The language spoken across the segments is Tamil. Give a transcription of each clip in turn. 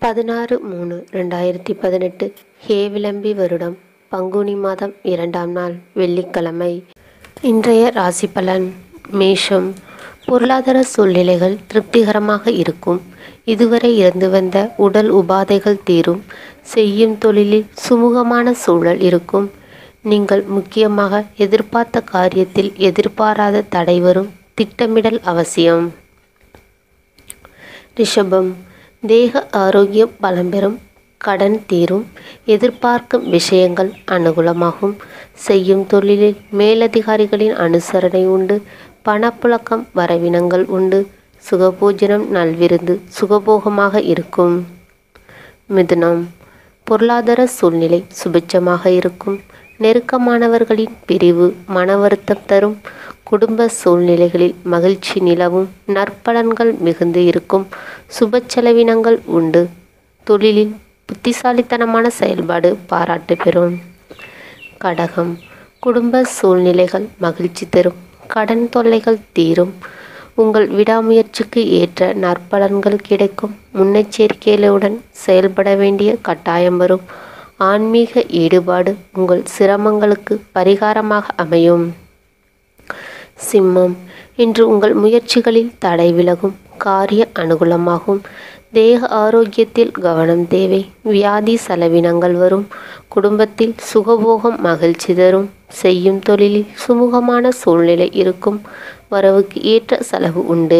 பதினாறு மூணு ரெண்டாயிரத்தி பதினெட்டு ஹேவிளம்பி வருடம் பங்குனி மாதம் இரண்டாம் நாள் வெள்ளிக்கிழமை இன்றைய ராசி பலன் மேஷம் பொருளாதார சூழ்நிலைகள் திருப்திகரமாக இருக்கும் இதுவரை இருந்து வந்த உடல் உபாதைகள் தீரும் செய்யும் தொழிலில் சுமூகமான சூழல் இருக்கும் நீங்கள் முக்கியமாக எதிர்பார்த்த காரியத்தில் எதிர்பாராத தடை வரும் திட்டமிடல் அவசியம் ரிஷபம் தேக ஆரோக்கியம் பலம் பெறும் கடன் தீரும் எதிர்பார்க்கும் விஷயங்கள் அனுகூலமாகும் செய்யும் தொழிலில் மேலதிகாரிகளின் அனுசரணை உண்டு பணப்புழக்கம் வரவினங்கள் உண்டு சுகபூஜனம் நல்விருந்து சுகபோகமாக இருக்கும் மிதுனம் பொருளாதார சூழ்நிலை சுபிட்சமாக இருக்கும் நெருக்கமானவர்களின் பிரிவு மன வருத்தம் தரும் குடும்ப சூழ்நிலைகளில் மகிழ்ச்சி நிலவும் நற்பலன்கள் மிகுந்து இருக்கும் சுப செலவினங்கள் உண்டு தொழிலில் புத்திசாலித்தனமான செயல்பாடு பாராட்டு பெறும் கடகம் குடும்ப சூழ்நிலைகள் மகிழ்ச்சி தரும் கடன் தொல்லைகள் தீரும் உங்கள் விடாமுயற்சிக்கு ஏற்ற நற்பலன்கள் கிடைக்கும் முன்னெச்சரிக்கைகளுடன் செயல்பட வேண்டிய கட்டாயம் வரும் ஆன்மீக ஈடுபாடு உங்கள் சிரமங்களுக்கு பரிகாரமாக அமையும் சிம்மம் இன்று உங்கள் முயற்சிகளில் தடை விலகும் காரிய அனுகூலமாகும் தேக ஆரோக்கியத்தில் கவனம் தேவை வியாதி செலவினங்கள் வரும் குடும்பத்தில் சுகபோகம் மகிழ்ச்சி தரும் செய்யும் தொழிலில் சுமூகமான சூழ்நிலை இருக்கும் வரவுக்கு ஏற்ற செலவு உண்டு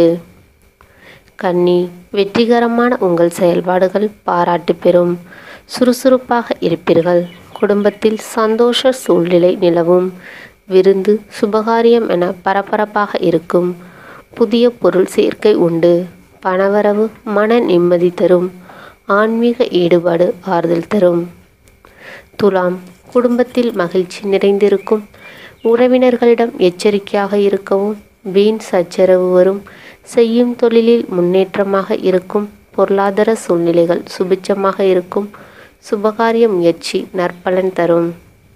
கன்னி வெற்றிகரமான உங்கள் செயல்பாடுகள் பாராட்டு பெறும் சுறுசுறுப்பாக இருப்பீர்கள் குடும்பத்தில் சந்தோஷ சூழ்நிலை நிலவும் விருந்து சுபகாரியம் என பரபரப்பாக இருக்கும் புதிய பொருள் சேர்க்கை உண்டு பணவரவு மன நிம்மதி தரும் ஆன்மீக ஈடுபாடு ஆறுதல் தரும் துலாம் குடும்பத்தில் மகிழ்ச்சி நிறைந்திருக்கும் உறவினர்களிடம் எச்சரிக்கையாக இருக்கவும் வீண் சச்சரவு வரும் செய்யும் தொழிலில் முன்னேற்றமாக இருக்கும் பொருளாதார சூழ்நிலைகள் சுபிட்சமாக இருக்கும் சுபகாரிய முயற்சி நற்பலன் தரும்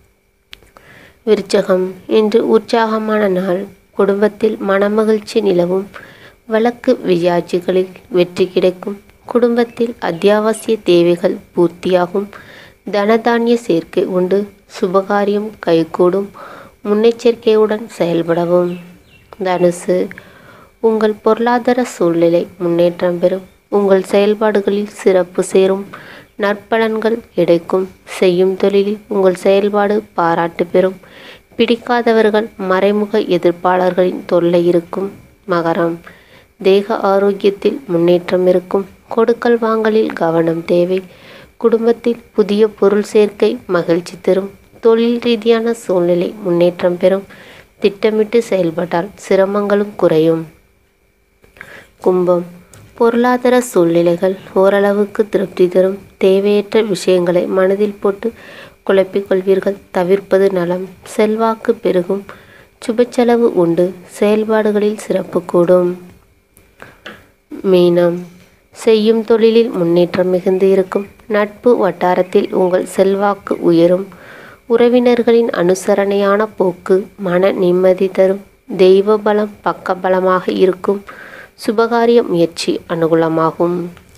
விருச்சகம் இன்று உற்சாகமான நாள் குடும்பத்தில் மனமகிழ்ச்சி நிலவும் வழக்கு வியாஜிகளில் வெற்றி கிடைக்கும் குடும்பத்தில் அத்தியாவசிய தேவைகள் பூர்த்தியாகும் தனதானிய சேர்க்கை உண்டு சுபகாரியம் கைகூடும் முன்னெச்சரிக்கையுடன் செயல்படவும் தனுசு உங்கள் பொருளாதார சூழ்நிலை முன்னேற்றம் பெறும் உங்கள் செயல்பாடுகளில் சிறப்பு சேரும் நற்பலன்கள் கிடைக்கும் செய்யும் தொழிலில் உங்கள் செயல்பாடு பாராட்டு பெறும் பிடிக்காதவர்கள் மறைமுக எதிர்ப்பாளர்களின் தொல்லை இருக்கும் மகரம் தேக ஆரோக்கியத்தில் முன்னேற்றம் இருக்கும் கொடுக்கல் வாங்கலில் கவனம் தேவை குடும்பத்தில் புதிய பொருள் சேர்க்கை மகிழ்ச்சி தரும் தொழில் ரீதியான சூழ்நிலை முன்னேற்றம் பெறும் திட்டமிட்டு செயல்பட்டால் சிரமங்களும் குறையும் கும்பம் பொருளாதார சூழ்நிலைகள் ஓரளவுக்கு திருப்தி தரும் தேவையற்ற விஷயங்களை மனதில் போட்டு குழப்பிக் கொள்வீர்கள் தவிர்ப்பது நலம் செல்வாக்கு பெருகும் சுபச்செலவு உண்டு செயல்பாடுகளில் சிறப்பு கூடும் மீனம் செய்யும் தொழிலில் முன்னேற்றம் மிகுந்து இருக்கும் நட்பு வட்டாரத்தில் உங்கள் செல்வாக்கு உயரும் உறவினர்களின் அனுசரணையான போக்கு மன நிம்மதி தரும் தெய்வ பலம் பக்கபலமாக இருக்கும் சுபகாரிய முயற்சி அனுகூலமாகும்